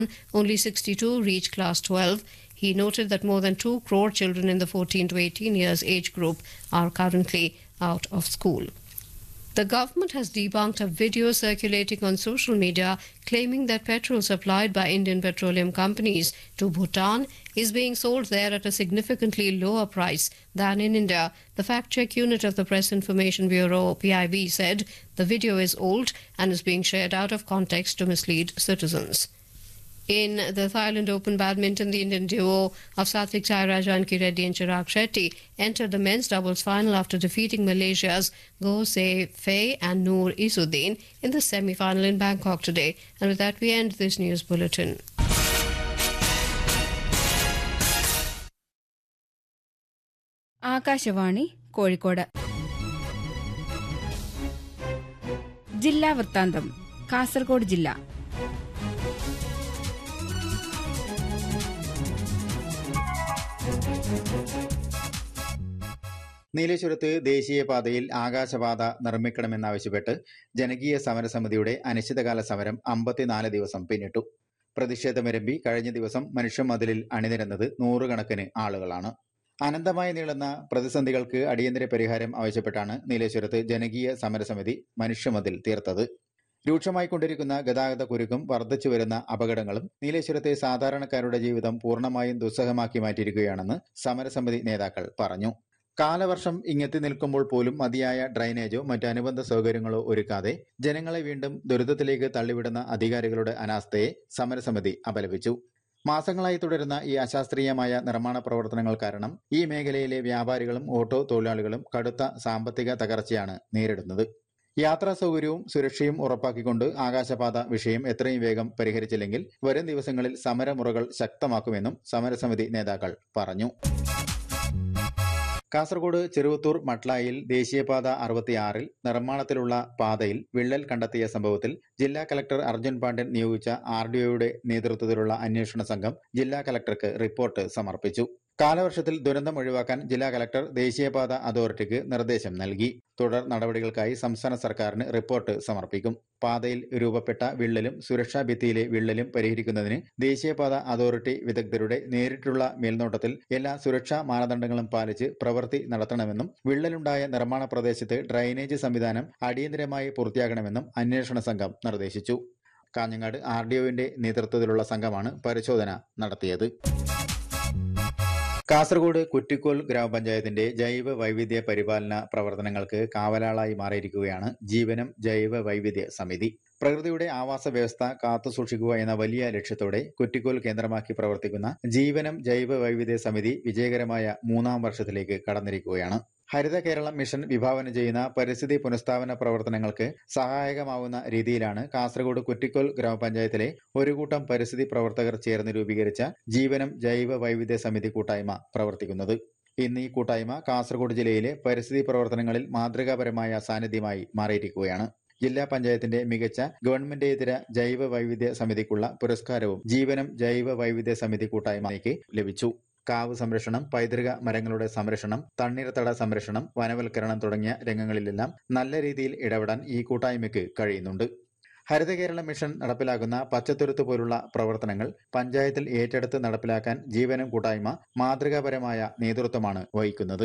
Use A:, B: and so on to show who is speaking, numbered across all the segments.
A: only 62 reach class 12. He noted that more than 2 crore children in the 14 to 18 years age group are currently out of school. The government has debunked a video circulating on social media claiming that petrol supplied by Indian petroleum companies to Bhutan is being sold there at a significantly lower price than in India. The fact check unit of the Press Information Bureau, PIB, said the video is old and is being shared out of context to mislead citizens. In the Thailand Open Badminton, the Indian duo of Satvik Sairaj, Anki Reddy and Chirag Shetty entered the men's doubles final after defeating Malaysia's Go Se Fei and Noor Isuddin in the semi-final in Bangkok today. And with that, we end this news bulletin.
B: Akashvani Kozhikode ജില്ലാ വൃത്താന്തം കാസർഗോഡ് ജില്ല
C: നീലേശ്വരത്ത് ദേശീയപാതയിൽ ആകാശപാത നിർമ്മിക്കണമെന്നാവശ്യപ്പെട്ട് ജനകീയ സമരസമിതിയുടെ അനിശ്ചിതകാല സമരം അമ്പത്തിനാല് ദിവസം പിന്നിട്ടു പ്രതിഷേധമിരമ്പി കഴിഞ്ഞ ദിവസം മനുഷ്യമതിലിൽ അണിനിരന്നത് നൂറുകണക്കിന് ആളുകളാണ് അനന്തമായി നീളുന്ന പ്രതിസന്ധികൾക്ക് അടിയന്തര പരിഹാരം ആവശ്യപ്പെട്ടാണ് നീലേശ്വരത്ത് ജനകീയ സമരസമിതി മനുഷ്യമതിൽ തീർത്തത് രൂക്ഷമായിക്കൊണ്ടിരിക്കുന്ന ഗതാഗത കുരുക്കും വർദ്ധിച്ചു വരുന്ന അപകടങ്ങളും നീലേശ്വരത്തെ സാധാരണക്കാരുടെ ജീവിതം പൂർണ്ണമായും ദുസ്സഹമാക്കി മാറ്റിയിരിക്കുകയാണെന്ന് സമരസമിതി നേതാക്കൾ പറഞ്ഞു കാലവർഷം ഇങ്ങെത്തി നിൽക്കുമ്പോൾ പോലും മതിയായ ഡ്രൈനേജോ മറ്റ് അനുബന്ധ സൗകര്യങ്ങളോ ഒരുക്കാതെ ജനങ്ങളെ വീണ്ടും ദുരിതത്തിലേക്ക് തള്ളിവിടുന്ന അധികാരികളുടെ അനാസ്ഥയെ സമരസമിതി അപലപിച്ചു മാസങ്ങളായി തുടരുന്ന ഈ അശാസ്ത്രീയമായ നിർമ്മാണ പ്രവർത്തനങ്ങൾ കാരണം ഈ മേഖലയിലെ വ്യാപാരികളും ഓട്ടോ തൊഴിലാളികളും കടുത്ത സാമ്പത്തിക തകർച്ചയാണ് നേരിടുന്നത് യാത്രാ സൗകര്യവും സുരക്ഷയും ഉറപ്പാക്കിക്കൊണ്ട് ആകാശപാത വിഷയം എത്രയും വേഗം പരിഹരിച്ചില്ലെങ്കിൽ വരും ദിവസങ്ങളിൽ സമരമുറകൾ ശക്തമാക്കുമെന്നും സമരസമിതി നേതാക്കൾ പറഞ്ഞു കാസർഗോഡ് ചെറുവത്തൂർ മട്ലായിൽ ദേശീയപാത അറുപത്തിയാറിൽ നിർമ്മാണത്തിലുള്ള പാതയിൽ വിള്ളൽ കണ്ടെത്തിയ സംഭവത്തിൽ ജില്ലാ കലക്ടർ അർജുൻ പാണ്ഡ്യൻ നിയോഗിച്ച ആർ ഡി ഒയുടെ നേതൃത്വത്തിലുള്ള അന്വേഷണ സംഘം ജില്ലാ കലക്ടർക്ക് റിപ്പോർട്ട് സമർപ്പിച്ചു കാലവർഷത്തിൽ ദുരന്തം ഒഴിവാക്കാൻ ജില്ലാ കലക്ടർ ദേശീയപാത അതോറിറ്റിക്ക് നിർദ്ദേശം നൽകി തുടർ നടപടികൾക്കായി സംസ്ഥാന സർക്കാരിന് റിപ്പോർട്ട് സമർപ്പിക്കും പാതയിൽ രൂപപ്പെട്ട വിള്ളലും സുരക്ഷാ ഭിത്തിയിലെ വിള്ളലും പരിഹരിക്കുന്നതിന് ദേശീയപാത അതോറിറ്റി വിദഗ്ധരുടെ നേരിട്ടുള്ള മേൽനോട്ടത്തിൽ എല്ലാ സുരക്ഷാ മാനദണ്ഡങ്ങളും പാലിച്ച് പ്രവൃത്തി നടത്തണമെന്നും വിള്ളലുണ്ടായ നിർമ്മാണ പ്രദേശത്ത് ഡ്രൈനേജ് സംവിധാനം അടിയന്തരമായി പൂർത്തിയാക്കണമെന്നും അന്വേഷണ സംഘം നിർദ്ദേശിച്ചു കാഞ്ഞങ്ങാട് ആർ ഡി ഒവിന്റെ നേതൃത്വത്തിലുള്ള സംഘമാണ് പരിശോധന നടത്തിയത് കാസർഗോഡ് കുറ്റിക്കോൽ ഗ്രാമപഞ്ചായത്തിന്റെ ജൈവ വൈവിധ്യ പരിപാലന പ്രവർത്തനങ്ങൾക്ക് കാവലാളായി മാറിയിരിക്കുകയാണ് ജീവനം ജൈവ വൈവിധ്യ സമിതി പ്രകൃതിയുടെ ആവാസ വ്യവസ്ഥ കാത്തുസൂക്ഷിക്കുക എന്ന വലിയ ലക്ഷ്യത്തോടെ കുറ്റിക്കോൽ കേന്ദ്രമാക്കി പ്രവർത്തിക്കുന്ന ജീവനം ജൈവ വൈവിധ്യ സമിതി വിജയകരമായ മൂന്നാം വർഷത്തിലേക്ക് കടന്നിരിക്കുകയാണ് ഹരിത കേരളം മിഷൻ വിഭാവനം ചെയ്യുന്ന പരിസ്ഥിതി പുനഃസ്ഥാപന പ്രവർത്തനങ്ങൾക്ക് സഹായകമാവുന്ന രീതിയിലാണ് കാസർഗോഡ് കുറ്റിക്കോൽ ഗ്രാമപഞ്ചായത്തിലെ ഒരു കൂട്ടം പരിസ്ഥിതി പ്രവർത്തകർ ചേർന്ന് രൂപീകരിച്ച ജീവനം ജൈവ വൈവിധ്യ സമിതി കൂട്ടായ്മ പ്രവർത്തിക്കുന്നത് ഇന്ന് ഈ കൂട്ടായ്മ കാസർഗോഡ് ജില്ലയിലെ പരിസ്ഥിതി പ്രവർത്തനങ്ങളിൽ മാതൃകാപരമായ സാന്നിധ്യമായി മാറിയിരിക്കുകയാണ് ജില്ലാ പഞ്ചായത്തിന്റെ മികച്ച ഗവൺമെന്റേതര ജൈവ വൈവിധ്യ സമിതിക്കുള്ള പുരസ്കാരവും ജീവനം ജൈവ വൈവിധ്യ സമിതി കൂട്ടായ്മയ്ക്ക് ലഭിച്ചു കാവ് സംരക്ഷണം പൈതൃക മരങ്ങളുടെ സംരക്ഷണം തണ്ണീർത്തട സംരക്ഷണം വനവൽക്കരണം തുടങ്ങിയ രംഗങ്ങളിലെല്ലാം നല്ല രീതിയിൽ ഇടപെടാൻ ഈ കൂട്ടായ്മയ്ക്ക് കഴിയുന്നുണ്ട് ഹരിത കേരള മിഷൻ നടപ്പിലാക്കുന്ന പച്ചത്തുരുത്ത് പോലുള്ള പ്രവർത്തനങ്ങൾ പഞ്ചായത്തിൽ ഏറ്റെടുത്ത് നടപ്പിലാക്കാൻ ജീവനം കൂട്ടായ്മ മാതൃകാപരമായ നേതൃത്വമാണ് വഹിക്കുന്നത്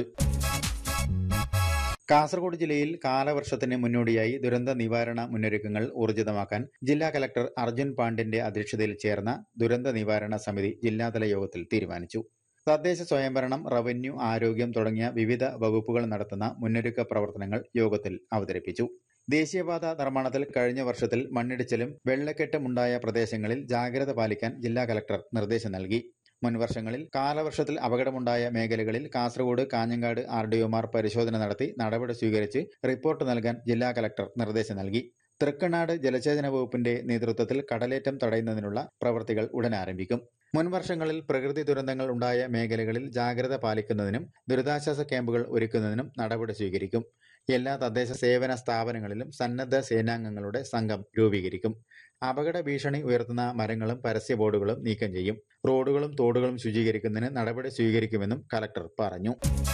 C: കാസർഗോഡ് ജില്ലയിൽ കാലവർഷത്തിന് മുന്നോടിയായി ദുരന്ത നിവാരണ മുന്നൊരുക്കങ്ങൾ ഊർജിതമാക്കാൻ ജില്ലാ കലക്ടർ അർജുൻ പാണ്ഡ്യന്റെ അധ്യക്ഷതയിൽ ചേർന്ന ദുരന്ത നിവാരണ സമിതി ജില്ലാതല യോഗത്തിൽ തീരുമാനിച്ചു തദ്ദേശ സ്വയംഭരണം റവന്യൂ ആരോഗ്യം തുടങ്ങിയ വിവിധ വകുപ്പുകൾ നടത്തുന്ന മുന്നൊരുക്ക പ്രവർത്തനങ്ങൾ യോഗത്തിൽ അവതരിപ്പിച്ചു ദേശീയപാത നിർമ്മാണത്തിൽ കഴിഞ്ഞ വർഷത്തിൽ മണ്ണിടിച്ചിലും വെള്ളക്കെട്ടുമുണ്ടായ പ്രദേശങ്ങളിൽ ജാഗ്രത പാലിക്കാൻ ജില്ലാ കലക്ടർ നിർദ്ദേശം നൽകി മുൻവർഷങ്ങളിൽ കാലവർഷത്തിൽ അപകടമുണ്ടായ മേഖലകളിൽ കാസർഗോഡ് കാഞ്ഞങ്ങാട് ആർ ഡിഒമാർ പരിശോധന നടത്തി നടപടി സ്വീകരിച്ച് റിപ്പോർട്ട് നൽകാൻ ജില്ലാ കലക്ടർ നിർദ്ദേശം നൽകി തൃക്കണ്ണാട് ജലസേചന വകുപ്പിന്റെ നേതൃത്വത്തിൽ കടലേറ്റം തടയുന്നതിനുള്ള പ്രവൃത്തികൾ ഉടൻ ആരംഭിക്കും മുൻവർഷങ്ങളിൽ പ്രകൃതി ദുരന്തങ്ങൾ ഉണ്ടായ മേഖലകളിൽ ജാഗ്രത പാലിക്കുന്നതിനും ദുരിതാശ്വാസ ക്യാമ്പുകൾ ഒരുക്കുന്നതിനും നടപടി സ്വീകരിക്കും എല്ലാ തദ്ദേശ സേവന സ്ഥാപനങ്ങളിലും സന്നദ്ധ സേനാംഗങ്ങളുടെ സംഘം രൂപീകരിക്കും അപകട ഭീഷണി ഉയർത്തുന്ന മരങ്ങളും പരസ്യ ബോർഡുകളും നീക്കം ചെയ്യും റോഡുകളും തോടുകളും ശുചീകരിക്കുന്നതിന് നടപടി സ്വീകരിക്കുമെന്നും കലക്ടർ പറഞ്ഞു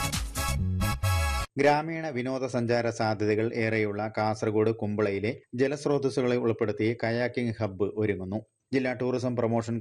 C: ഗ്രാമീണ വിനോദസഞ്ചാര സാധ്യതകൾ ഏറെയുള്ള കാസർഗോഡ് കുമ്പളയിലെ ജലസ്രോതസ്സുകളെ ഉൾപ്പെടുത്തി കയാക്കിംഗ് ഹബ്ബ് ഒരുങ്ങുന്നു ജില്ലാ ടൂറിസം പ്രൊമോഷൻ